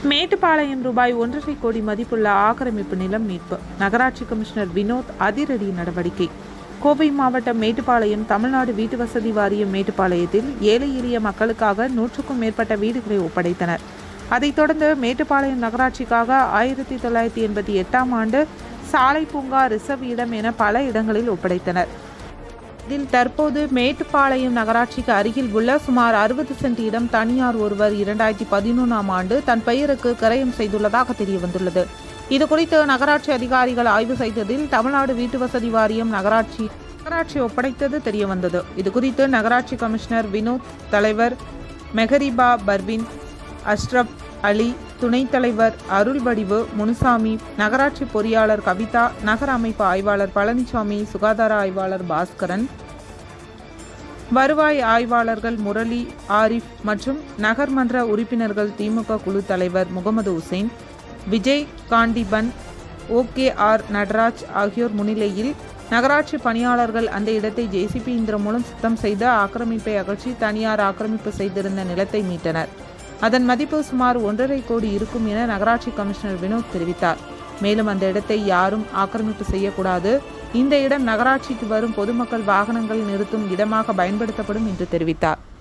மேட்டுப்பாளையம் ரூபாய் ஒன்றரை கோடி மதிப்புள்ள ஆக்கிரமிப்பு நிலம் மீட்பு நகராட்சி கமிஷனர் வினோத் அதிரடி நடவடிக்கை கோவை மாவட்டம் மேட்டுப்பாளையம் தமிழ்நாடு வீட்டு வசதி வாரியம் மேட்டுப்பாளையத்தில் ஏழை எளிய மக்களுக்காக நூற்றுக்கும் மேற்பட்ட வீடுகளை ஒப்படைத்தனர் அதைத் தொடர்ந்து மேட்டுப்பாளையம் நகராட்சிக்காக ஆயிரத்தி தொள்ளாயிரத்தி எண்பத்தி எட்டாம் ஆண்டு சாலை பூங்கா ரிசர்வ் இடம் என பல இடங்களில் ஒப்படைத்தனர் இதில் தற்போது மேட்டுப்பாளையம் நகராட்சிக்கு அருகில் உள்ள சுமார் அறுபது சென்ட் இடம் தனியார் ஒருவர் இரண்டாயிரத்தி பதினொன்றாம் ஆண்டு தன் பெயருக்கு கிரயம் செய்துள்ளதாக தெரியவந்துள்ளது இதுகுறித்து நகராட்சி அதிகாரிகள் ஆய்வு செய்ததில் தமிழ்நாடு வீட்டு வசதி வாரியம் நகராட்சி நகராட்சி ஒப்படைத்தது தெரியவந்தது இதுகுறித்து நகராட்சி கமிஷனர் வினோத் தலைவர் மெஹரிபா பர்வின் அஷ்ரப் அலி துணைத் தலைவர் அருள்வடிவு முனுசாமி நகராட்சி பொறியாளர் கவிதா நகர அமைப்பு ஆய்வாளர் பழனிசாமி சுகாதார ஆய்வாளர் பாஸ்கரன் வருவாய் ஆய்வாளர்கள் முரளி ஆரிஃப் மற்றும் நகர்மன்ற உறுப்பினர்கள் திமுக குழு தலைவர் முகமது உசேன் விஜய் காண்டிபன் ஓகே ஆர் நடராஜ் ஆகியோர் முன்னிலையில் நகராட்சி பணியாளர்கள் அந்த இடத்தை ஜேசிபி இயந்திரம் மூலம் சுத்தம் செய்து ஆக்கிரமிப்பை அகற்றி தனியார் ஆக்கிரமிப்பு செய்திருந்த நிலத்தை மீட்டனர் அதன் மதிப்பு சுமார் ஒன்றரை கோடி இருக்கும் என நகராட்சி கமிஷனர் வினோத் தெரிவித்தார் மேலும் அந்த இடத்தை யாரும் ஆக்கிரமிப்பு செய்யக்கூடாது இந்த இடம் நகராட்சிக்கு வரும் பொதுமக்கள் வாகனங்கள் நிறுத்தும் இடமாக பயன்படுத்தப்படும் என்று தெரிவித்தார்